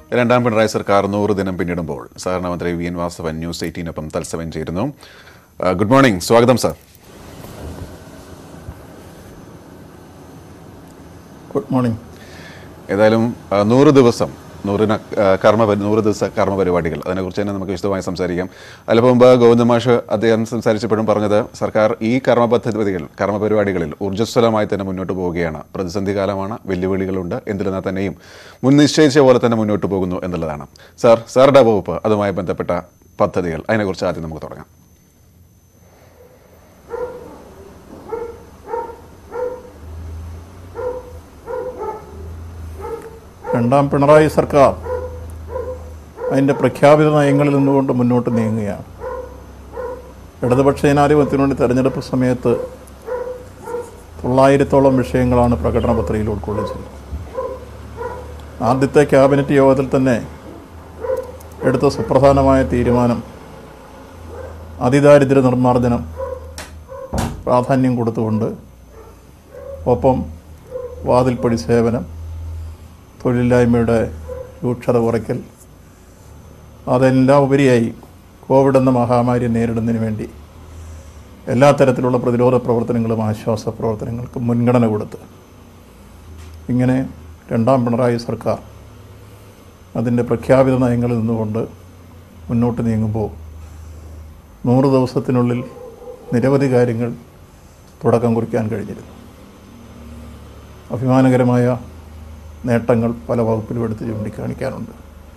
രണ്ടാം പിണറായി സർക്കാർ നൂറ് ദിനം പിന്നിടുമ്പോൾ സഹകരണ മന്ത്രി വി എൻ വാസവൻ ന്യൂസ് എയ്റ്റീനൊപ്പം തത്സമയം ചേരുന്നു ആ, ഗുഡ് മോർണിംഗ് സ്വാഗതം സർ ഗുഡ് മോർണിംഗ് ഏതായാലും ആ, നൂറ് ദിവസം നൂറിന ആ, കർമ്മ പരി- നൂറ് ദിവസ കർമ്മ പരിപാടികൾ അതിനെക്കുറിച്ച് തന്നെ നമുക്ക് വിശദമായി സംസാരിക്കാം അല്പം മുമ്പ് ഗോവിന്ദ മാഷ് അദ്ദേഹം സംസാരിച്ചപ്പോഴും പറഞ്ഞത് സർക്കാർ ഈ കർമ്മ പദ്ധതികൾ കർമ്മ പരിപാടികളിൽ ഊർജ്ജസ്വലമായി തന്നെ മുന്നോട്ട് പോവുകയാണ് പ്രതിസന്ധി കാലമാണ് വെല്ലുവിളികളുണ്ട് എന്നിരുന്നാൽ തന്നെയും മുൻ നിശ്ചയിച്ച പോലെ തന്നെ മുന്നോട്ട് പോകുന്നു എന്നുള്ളതാണ് സാർ സാറുടെ വകുപ്പ് അതുമായി ബന്ധപ്പെട്ട പദ്ധതികൾ അതിനെക്കുറിച്ച് ആദ്യം നമുക്ക് തുടങ്ങാം രണ്ടാം പിണറായി സർക്കാർ അതിൻ്റെ പ്രഖ്യാപിത നയങ്ങളിൽ നിന്നുകൊണ്ട് മുന്നോട്ട് നീങ്ങുകയാണ് ഇടതുപക്ഷ ജനാധിപത്യത്തിന് വേണ്ടി തെരഞ്ഞെടുപ്പ് സമയത്ത് തൊള്ളായിരത്തോളം വിഷയങ്ങളാണ് പ്രകടന പത്രികയിൽ ഉൾക്കൊള്ളിച്ചത് ആദ്യത്തെ ക്യാബിനറ്റ് യോഗത്തിൽ തന്നെ എടുത്ത സുപ്രധാനമായ തീരുമാനം അതിദാരിദ്ര്യ നിർമ്മാർജ്ജനം പ്രാധാന്യം കൊടുത്തുകൊണ്ട് ഒപ്പം വാതിൽപ്പടി സേവനം തൊഴിലില്ലായ്മയുടെ രൂക്ഷത കുറയ്ക്കൽ അതെല്ലാം ഉപരിയായി കോവിഡ് എന്ന മഹാമാരി നേരിടുന്നതിന് വേണ്ടി എല്ലാ തരത്തിലുള്ള പ്രതിരോധ പ്രവർത്തനങ്ങളും ആശ്വാസ പ്രവർത്തനങ്ങൾക്കും മുൻഗണന കൊടുത്ത് ഇങ്ങനെ രണ്ടാം പിണറായി സർക്കാർ അതിൻ്റെ പ്രഖ്യാപിത നയങ്ങളിൽ നിന്നുകൊണ്ട് മുന്നോട്ട് നീങ്ങുമ്പോൾ നൂറ് ദിവസത്തിനുള്ളിൽ നിരവധി കാര്യങ്ങൾ തുടക്കം കുറിക്കാൻ കഴിഞ്ഞിരുന്നു അഭിമാനകരമായ നേട്ടങ്ങൾ പല വകുപ്പിലും എടുത്ത് ചൂണ്ടിക്കാണിക്കാനുണ്ട്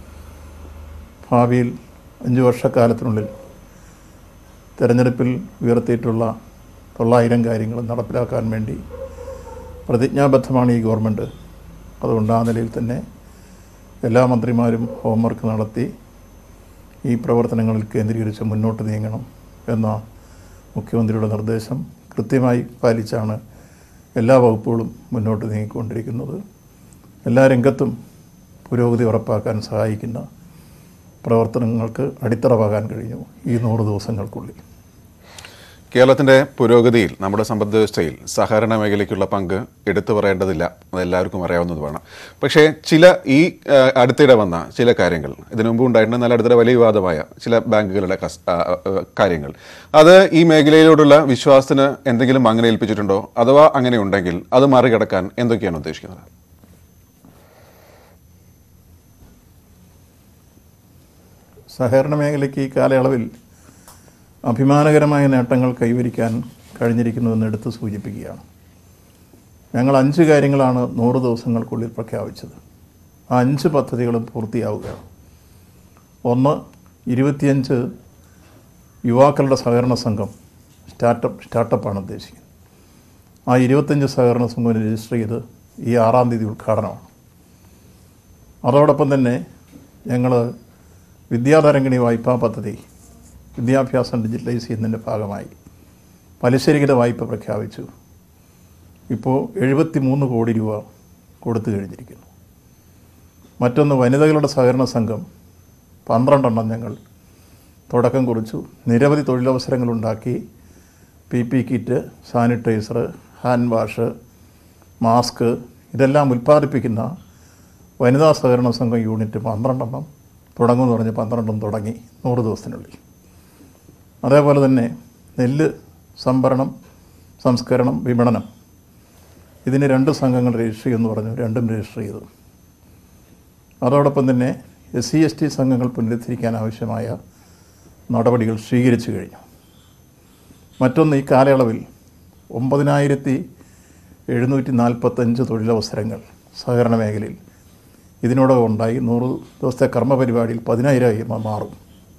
ഭാവിയിൽ അഞ്ച് വർഷക്കാലത്തിനുള്ളിൽ തെരഞ്ഞെടുപ്പിൽ ഉയർത്തിയിട്ടുള്ള തൊള്ളായിരം കാര്യങ്ങൾ നടപ്പിലാക്കാൻ വേണ്ടി പ്രതിജ്ഞാബദ്ധമാണ് ഈ ഗവൺമെൻറ് അതുകൊണ്ട് ആ നിലയിൽ തന്നെ എല്ലാ മന്ത്രിമാരും ഹോംവർക്ക് നടത്തി ഈ പ്രവർത്തനങ്ങളിൽ കേന്ദ്രീകരിച്ച് മുന്നോട്ട് നീങ്ങണം എന്ന മുഖ്യമന്ത്രിയുടെ നിർദ്ദേശം കൃത്യമായി പാലിച്ചാണ് എല്ലാ വകുപ്പുകളും മുന്നോട്ട് നീങ്ങിക്കൊണ്ടിരിക്കുന്നത് എല്ലാ രംഗത്തും പുരോഗതി ഉറപ്പാക്കാൻ സഹായിക്കുന്ന പ്രവർത്തനങ്ങൾക്ക് അടിത്തറവാകാൻ കഴിഞ്ഞു ഈ നൂറ് ദിവസങ്ങൾക്കുള്ളിൽ കേരളത്തിന്റെ പുരോഗതിയിൽ നമ്മുടെ സമ്പദ് വ്യവസ്ഥയിൽ സഹകരണ മേഖലയ്ക്കുള്ള പങ്ക് എടുത്തു പറയേണ്ടതില്ല അത് എല്ലാവർക്കും അറിയാവുന്നതുമാണ് പക്ഷേ ചില ഈ ആ, അടുത്തിടെ വന്ന ചില കാര്യങ്ങൾ ഇതിനു മുമ്പ് ഉണ്ടായിരുന്ന നല്ല അടുത്തിടെ വലിയ വിവാദമായ ചില ബാങ്കുകളുടെ കസ് ആ, ആ, കാര്യങ്ങൾ അത് ഈ മേഖലയിലോടുള്ള വിശ്വാസത്തിന് എന്തെങ്കിലും അങ്ങനെ ഏൽപ്പിച്ചിട്ടുണ്ടോ അഥവാ അങ്ങനെ ഉണ്ടെങ്കിൽ അത് മറികടക്കാൻ എന്തൊക്കെയാണ് ഉദ്ദേശിക്കുന്നത് സഹകരണ മേഖലയ്ക്ക് ഈ കാലയളവിൽ അഭിമാനകരമായ നേട്ടങ്ങൾ കൈവരിക്കാൻ കഴിഞ്ഞിരിക്കുന്നുവെന്ന് എടുത്ത് സൂചിപ്പിക്കുകയാണ് ഞങ്ങൾ അഞ്ച് കാര്യങ്ങളാണ് നൂറ് ദിവസങ്ങൾക്കുള്ളിൽ പ്രഖ്യാപിച്ചത് ആ അഞ്ച് പദ്ധതികളും പൂർത്തിയാവുകയാണ് ഒന്ന് ഇരുപത്തിയഞ്ച് യുവാക്കളുടെ സഹകരണ സംഘം സ്റ്റാർട്ടപ്പ് സ്റ്റാർട്ടപ്പാണ് ഉദ്ദേശിക്കുന്നത് ആ ഇരുപത്തഞ്ച് സഹകരണ സംഘം രജിസ്റ്റർ ചെയ്ത് ഈ ആറാം തീയതി ഉദ്ഘാടനമാണ് അതോടൊപ്പം തന്നെ ഞങ്ങൾ വിദ്യാതരംഗിണി വായ്പാ പദ്ധതി വിദ്യാഭ്യാസം ഡിജിറ്റലൈസ് ചെയ്യുന്നതിൻ്റെ ഭാഗമായി പലിശരഹിത വായ്പ പ്രഖ്യാപിച്ചു ഇപ്പോൾ എഴുപത്തി മൂന്ന് കോടി രൂപ കൊടുത്തു കഴിഞ്ഞിരിക്കുന്നു മറ്റൊന്ന് വനിതകളുടെ സഹകരണ സംഘം പന്ത്രണ്ടെണ്ണം ഞങ്ങൾ തുടക്കം കുറിച്ചു നിരവധി തൊഴിലവസരങ്ങളുണ്ടാക്കി P P kit sanitiser hand wash mask ഇതെല്ലാം ഉൽപ്പാദിപ്പിക്കുന്ന വനിതാ സഹകരണ സംഘം യൂണിറ്റ് പന്ത്രണ്ടെണ്ണം തുടങ്ങുമെന്ന് പറഞ്ഞ് പന്ത്രണ്ടും തുടങ്ങി നൂറ് ദിവസത്തിനുള്ളിൽ അതേപോലെ തന്നെ നെല്ല് സംഭരണം സംസ്കരണം വിപണനം ഇതിന് രണ്ട് സംഘങ്ങൾ രജിസ്റ്റർ ചെയ്യുമെന്ന് പറഞ്ഞു രണ്ടും രജിസ്റ്റർ ചെയ്തു അതോടൊപ്പം തന്നെ എസ് സി എസ് ടി സംഘങ്ങൾ പുനരുദ്ധരിക്കാൻ ആവശ്യമായ നടപടികൾ സ്വീകരിച്ചു കഴിഞ്ഞു മറ്റൊന്ന് ഈ കാലയളവിൽ ഒമ്പതിനായിരത്തി എഴുന്നൂറ്റി നാൽപ്പത്തഞ്ച് തൊഴിലവസരങ്ങൾ സഹകരണ മേഖലയിൽ ഇതിനോടകം ഉണ്ടായി നൂറ് ദിവസത്തെ കർമ്മപരിപാടിയിൽ പതിനായിരമായി മ- മാറും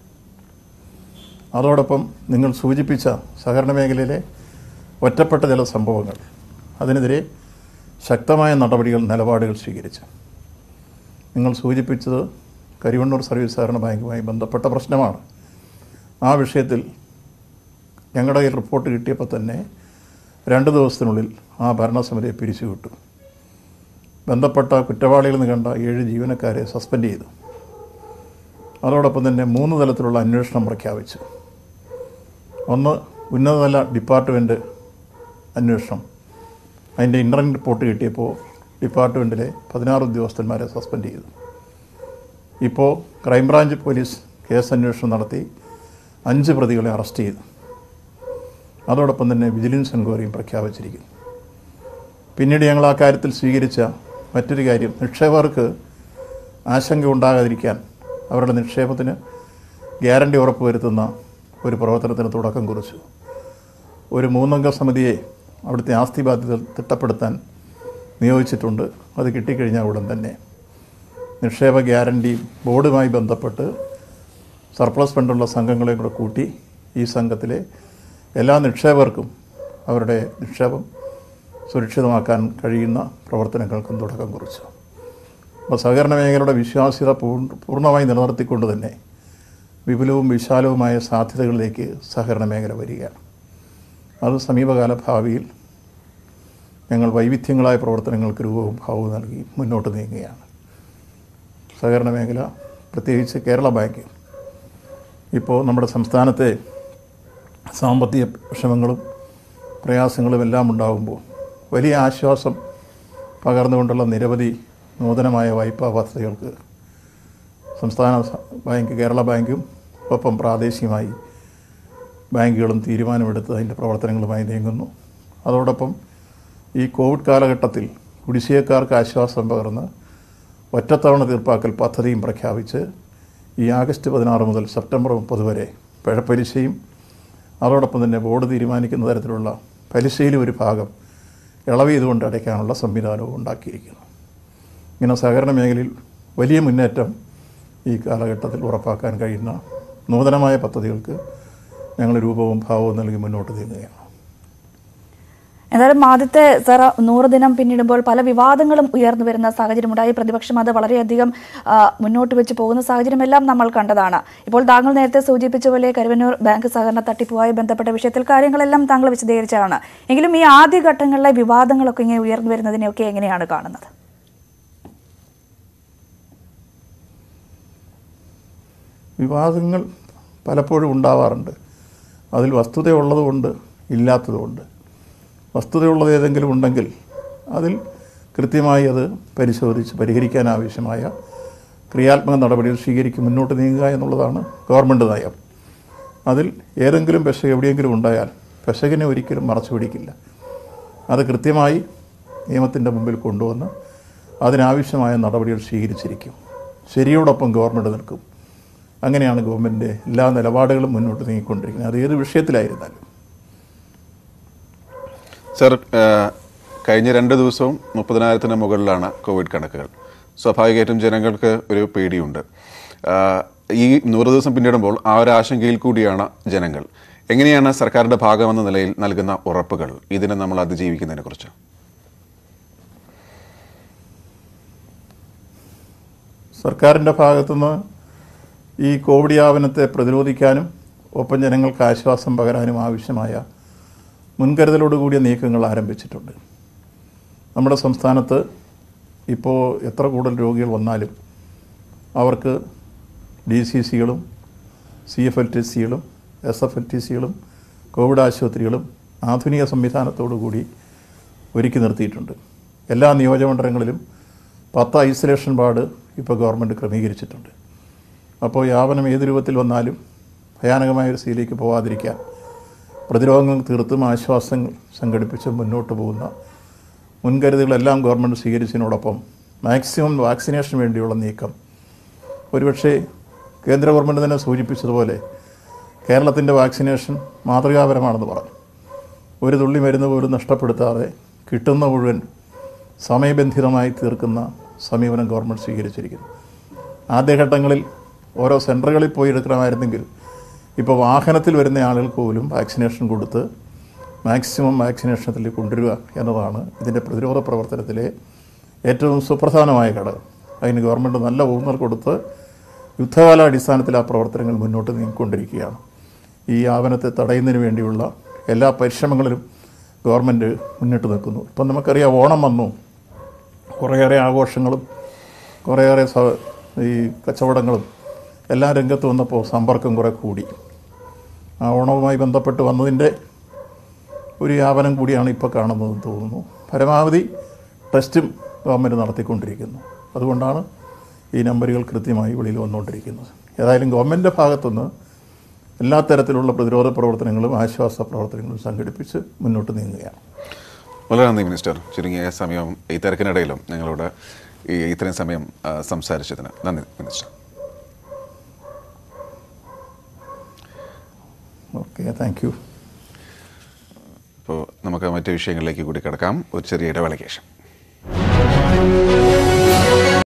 അതോടൊപ്പം നിങ്ങൾ സൂചിപ്പിച്ച സഹകരണ മേഖലയിലെ ഒറ്റപ്പെട്ട ചില സംഭവങ്ങൾ അതിനെതിരെ ശക്തമായ നടപടികൾ നിലപാടുകൾ സ്വീകരിച്ചു നിങ്ങൾ സൂചിപ്പിച്ചത് കരിവണ്ണൂർ സർവീസ് സഹകരണ ബാങ്കുമായി ബന്ധപ്പെട്ട പ്രശ്നമാണ് ആ വിഷയത്തിൽ ഞങ്ങളുടെ കയ്യിൽ റിപ്പോർട്ട് കിട്ടിയപ്പോൾ തന്നെ രണ്ട് ദിവസത്തിനുള്ളിൽ ആ ഭരണസമിതിയെ പിരിച്ചുവിട്ടു ബന്ധപ്പെട്ട കുറ്റവാളികളിൽ നിന്ന് കണ്ട ഏഴ് ജീവനക്കാരെ സസ്പെൻഡ് ചെയ്തു അതോടൊപ്പം തന്നെ മൂന്ന് തലത്തിലുള്ള അന്വേഷണം പ്രഖ്യാപിച്ചു ഒന്ന് ഉന്നതതല ഡിപ്പാർട്ട്മെൻറ്റ് അന്വേഷണം അതിൻ്റെ ഇൻ്റർനെറ്റ് റിപ്പോർട്ട് കിട്ടിയപ്പോൾ ഡിപ്പാർട്ട്മെൻറ്റിലെ പതിനാറ് ഉദ്യോഗസ്ഥന്മാരെ സസ്പെൻഡ് ചെയ്തു ഇപ്പോൾ ക്രൈംബ്രാഞ്ച് പോലീസ് കേസ് അന്വേഷണം നടത്തി അഞ്ച് പ്രതികളെ അറസ്റ്റ് ചെയ്തു അതോടൊപ്പം തന്നെ വിജിലൻസ് എൻക്വയറിയും പ്രഖ്യാപിച്ചിരിക്കുന്നു പിന്നീട് ഞങ്ങൾ ആ കാര്യത്തിൽ സ്വീകരിച്ച മറ്റൊരു കാര്യം നിക്ഷേപകർക്ക് ആശങ്ക ഉണ്ടാകാതിരിക്കാൻ അവരുടെ നിക്ഷേപത്തിന് ഗ്യാരണ്ടി ഉറപ്പുവരുത്തുന്ന ഒരു പ്രവർത്തനത്തിന് തുടക്കം കുറിച്ചു ഒരു മൂന്നംഗ സമിതിയെ അവിടുത്തെ ആസ്തി ബാധ്യത തിട്ടപ്പെടുത്താൻ നിയോഗിച്ചിട്ടുണ്ട് അത് കിട്ടിക്കഴിഞ്ഞാൽ ഉടൻ തന്നെ നിക്ഷേപ ഗ്യാരണ്ടി ബോർഡുമായി ബന്ധപ്പെട്ട് സർപ്ലസ് ഫണ്ടുള്ള സംഘങ്ങളെയും കൂടെ കൂട്ടി ഈ സംഘത്തിലെ എല്ലാ നിക്ഷേപകർക്കും അവരുടെ നിക്ഷേപം സുരക്ഷിതമാക്കാൻ കഴിയുന്ന പ്രവർത്തനങ്ങൾക്കും തുടക്കം കുറിച്ചു അപ്പോൾ സഹകരണ മേഖലയുടെ വിശ്വാസ്യത പൂർണ്ണ പൂർണ്ണമായി നിലനിർത്തിക്കൊണ്ട് തന്നെ വിപുലവും വിശാലവുമായ സാധ്യതകളിലേക്ക് സഹകരണ മേഖല വരികയാണ് അത് സമീപകാല ഭാവിയിൽ ഞങ്ങൾ വൈവിധ്യങ്ങളായ പ്രവർത്തനങ്ങൾക്ക് രൂപവും ഭാവവും നൽകി മുന്നോട്ട് നീങ്ങുകയാണ് സഹകരണ മേഖല പ്രത്യേകിച്ച് കേരള ബാങ്ക് ഇപ്പോൾ നമ്മുടെ സംസ്ഥാനത്തെ സാമ്പത്തിക വിഷമങ്ങളും പ്രയാസങ്ങളും എല്ലാം ഉണ്ടാകുമ്പോൾ വലിയ ആശ്വാസം പകർന്നുകൊണ്ടുള്ള നിരവധി നൂതനമായ വായ്പാ പദ്ധതികൾക്ക് സംസ്ഥാന സ- ബാങ്ക് കേരള ബാങ്കും ഒപ്പം പ്രാദേശികമായി ബാങ്കുകളും തീരുമാനമെടുത്ത് അതിൻ്റെ പ്രവർത്തനങ്ങളുമായി നീങ്ങുന്നു അതോടൊപ്പം ഈ കോവിഡ് കാലഘട്ടത്തിൽ കുടിശ്ശികക്കാർക്ക് ആശ്വാസം പകർന്ന് ഒറ്റത്തവണ തീർപ്പാക്കൽ പദ്ധതിയും പ്രഖ്യാപിച്ച് ഈ ആഗസ്റ്റ് പതിനാറ് മുതൽ സെപ്റ്റംബർ മുപ്പത് വരെ പിഴപ്പലിശയും അതോടൊപ്പം തന്നെ ബോർഡ് തീരുമാനിക്കുന്ന തരത്തിലുള്ള പലിശയിലും ഒരു ഭാഗം ഇളവ് ചെയ്തുകൊണ്ട് അടയ്ക്കാനുള്ള സംവിധാനവും ഉണ്ടാക്കിയിരിക്കുന്നു ഇങ്ങനെ സഹകരണ മേഖലയിൽ വലിയ മുന്നേറ്റം ഈ കാലഘട്ടത്തിൽ ഉറപ്പാക്കാൻ കഴിയുന്ന നൂതനമായ പദ്ധതികൾക്ക് ഞങ്ങൾ രൂപവും ഭാവവും നൽകി മുന്നോട്ട് നീങ്ങുകയാണ് എന്തായാലും ആദ്യത്തെ സർ നൂറ് ദിനം പിന്നിടുമ്പോൾ പല വിവാദങ്ങളും ഉയർന്നു വരുന്ന സാഹചര്യമുണ്ടായി പ്രതിപക്ഷം അത് വളരെയധികം ആ, മുന്നോട്ട് വെച്ച് പോകുന്ന സാഹചര്യമെല്ലാം നമ്മൾ കണ്ടതാണ് ഇപ്പോൾ താങ്കൾ നേരത്തെ സൂചിപ്പിച്ച പോലെ കരുവന്നൂർ ബാങ്ക് സഹകരണ തട്ടിപ്പുമായി ബന്ധപ്പെട്ട വിഷയത്തിൽ കാര്യങ്ങളെല്ലാം താങ്കൾ വിശദീകരിച്ചതാണ് എങ്കിലും ഈ ആദ്യ ഘട്ടങ്ങളിലെ വിവാദങ്ങളൊക്കെ ഇങ്ങനെ ഉയർന്നു വരുന്നതിനെയൊക്കെ എങ്ങനെയാണ് കാണുന്നത് വിവാദങ്ങൾ പലപ്പോഴും ഉണ്ടാവാറുണ്ട് അതിൽ വസ്തുതയുള്ളതുകൊണ്ട് ഇല്ലാത്തതുകൊണ്ട് വസ്തുതയുള്ളത് ഏതെങ്കിലും ഉണ്ടെങ്കിൽ അതിൽ കൃത്യമായി അത് പരിശോധിച്ച് പരിഹരിക്കാൻ ആവശ്യമായ ക്രിയാത്മക നടപടികൾ സ്വീകരിക്കും മുന്നോട്ട് നീങ്ങുക എന്നുള്ളതാണ് ഗവൺമെൻറ് നയം അതിൽ ഏതെങ്കിലും പെശക് എവിടെയെങ്കിലും ഉണ്ടായാൽ പെശകിനെ ഒരിക്കലും മറച്ചു പിടിക്കില്ല അത് കൃത്യമായി നിയമത്തിൻ്റെ മുമ്പിൽ കൊണ്ടുവന്ന് അതിനാവശ്യമായ നടപടികൾ സ്വീകരിച്ചിരിക്കും ശരിയോടൊപ്പം ഗവൺമെൻറ് നിൽക്കും അങ്ങനെയാണ് ഗവൺമെൻറ് എല്ലാ നിലപാടുകളും മുന്നോട്ട് നീങ്ങിക്കൊണ്ടിരിക്കുന്നത് അത് ഏത് വിഷയത്തിലായിരുന്നാലും സർ ആ, കഴിഞ്ഞ രണ്ട് ദിവസവും മുപ്പതിനായിരത്തിന് മുകളിലാണ് കോവിഡ് കണക്കുകൾ സ്വാഭാവികമായിട്ടും ജനങ്ങൾക്ക് ഒരു പേടിയുണ്ട് ആ, ഈ നൂറ് ദിവസം പിന്നിടുമ്പോൾ ആ ഒരു ആശങ്കയിൽ കൂടിയാണ് ജനങ്ങൾ എങ്ങനെയാണ് സർക്കാരിന്റെ ഭാഗമെന്ന നിലയിൽ നൽകുന്ന ഉറപ്പുകൾ ഇതിനെ നമ്മൾ അതിജീവിക്കുന്നതിനെ കുറിച്ച് സർക്കാരിൻ്റെ ഭാഗത്തുനിന്ന് ഈ കോവിഡ് വ്യാപനത്തെ പ്രതിരോധിക്കാനും ഒപ്പം ജനങ്ങൾക്ക് ആശ്വാസം പകരാനും ആവശ്യമായ മുൻകരുതലോടുകൂടിയ നീക്കങ്ങൾ ആരംഭിച്ചിട്ടുണ്ട് നമ്മുടെ സംസ്ഥാനത്ത് ഇപ്പോൾ എത്ര കൂടുതൽ രോഗികൾ വന്നാലും അവർക്ക് ഡി സി സികളും സി എഫ് എൽ ടി സികളും എസ് എഫ് എൽ ടി സികളും കോവിഡ് ആശുപത്രികളും ആധുനിക സംവിധാനത്തോടു കൂടി ഒരുക്കി നിർത്തിയിട്ടുണ്ട് എല്ലാ നിയോജകമണ്ഡലങ്ങളിലും പത്ത് ഐസൊലേഷൻ വാർഡ് ഇപ്പോൾ ഗവൺമെൻറ് ക്രമീകരിച്ചിട്ടുണ്ട് അപ്പോൾ വ്യാപനം ഏത് രൂപത്തിൽ വന്നാലും ഭയാനകമായ ഒരു സ്ഥിതിയിലേക്ക് പോകാതിരിക്കാൻ പ്രതിരോധങ്ങൾ തീർത്തും ആശ്വാസങ്ങൾ സംഘടിപ്പിച്ച് മുന്നോട്ട് പോകുന്ന മുൻകരുതലുകളെല്ലാം ഗവൺമെൻറ് സ്വീകരിച്ചതിനോടൊപ്പം മാക്സിമം വാക്സിനേഷന് വേണ്ടിയുള്ള നീക്കം ഒരുപക്ഷെ കേന്ദ്ര ഗവൺമെൻറ് തന്നെ സൂചിപ്പിച്ചതുപോലെ കേരളത്തിൻ്റെ വാക്സിനേഷൻ മാതൃകാപരമാണെന്ന് പറഞ്ഞു ഒരു തുള്ളി മരുന്ന് പോലും നഷ്ടപ്പെടുത്താതെ കിട്ടുന്ന മുഴുവൻ സമയബന്ധിതമായി തീർക്കുന്ന സമീപനം ഗവൺമെൻറ് സ്വീകരിച്ചിരിക്കുന്നു ആദ്യഘട്ടങ്ങളിൽ ഓരോ സെൻറ്ററുകളിൽ പോയി എടുക്കണമായിരുന്നെങ്കിൽ ഇപ്പോൾ വാഹനത്തിൽ വരുന്ന ആളുകൾക്ക് പോലും വാക്സിനേഷൻ കൊടുത്ത് മാക്സിമം വാക്സിനേഷനത്തിൽ കൊണ്ടുവരിക എന്നതാണ് ഇതിൻ്റെ പ്രതിരോധ പ്രവർത്തനത്തിലെ ഏറ്റവും സുപ്രധാനമായ ഘടകം അതിന് ഗവൺമെൻറ് നല്ല ഊന്നൽ കൊടുത്ത് യുദ്ധകാലാടിസ്ഥാനത്തിൽ ആ പ്രവർത്തനങ്ങൾ മുന്നോട്ട് നീങ്ങിക്കൊണ്ടിരിക്കുകയാണ് ഈ ആവനത്തെ തടയുന്നതിന് വേണ്ടിയുള്ള എല്ലാ പരിശ്രമങ്ങളിലും ഗവൺമെൻറ് മുന്നിട്ട് നിൽക്കുന്നു ഇപ്പം നമുക്കറിയാം ഓണം വന്നു കുറേയേറെ ആഘോഷങ്ങളും കുറേയേറെ സ ഈ കച്ചവടങ്ങളും എല്ലാ രംഗത്ത് വന്നപ്പോൾ സമ്പർക്കം കുറേ കൂടി ആ ഓണവുമായി ബന്ധപ്പെട്ട് വന്നതിൻ്റെ ഒരു വ്യാപനം കൂടിയാണ് ഇപ്പോൾ കാണുന്നതെന്ന് തോന്നുന്നു പരമാവധി ടെസ്റ്റും ഗവൺമെൻറ് നടത്തിക്കൊണ്ടിരിക്കുന്നു അതുകൊണ്ടാണ് ഈ നമ്പറുകൾ കൃത്യമായി വെളിയിൽ വന്നുകൊണ്ടിരിക്കുന്നത് ഏതായാലും ഗവൺമെൻറ്റിൻ്റെ ഭാഗത്തുനിന്ന് എല്ലാ തരത്തിലുള്ള പ്രതിരോധ പ്രവർത്തനങ്ങളും ആശ്വാസ പ്രവർത്തനങ്ങളും സംഘടിപ്പിച്ച് മുന്നോട്ട് നീങ്ങുകയാണ് വളരെ നന്ദി മിനിസ്റ്റർ ചുരുങ്ങിയ സമയം ഈ തിരക്കിനിടയിലും ഞങ്ങളോട് ഈ ഇത്രയും സമയം ആ, സംസാരിച്ചതിന് നന്ദി മിനിസ്റ്റർ ഓക്കെ താങ്ക് യു ഇപ്പോൾ നമുക്ക് മറ്റു വിഷയങ്ങളിലേക്ക് കൂടി കിടക്കാം ഒരു ചെറിയ ഇടവേളയ്ക്ക് ശേഷം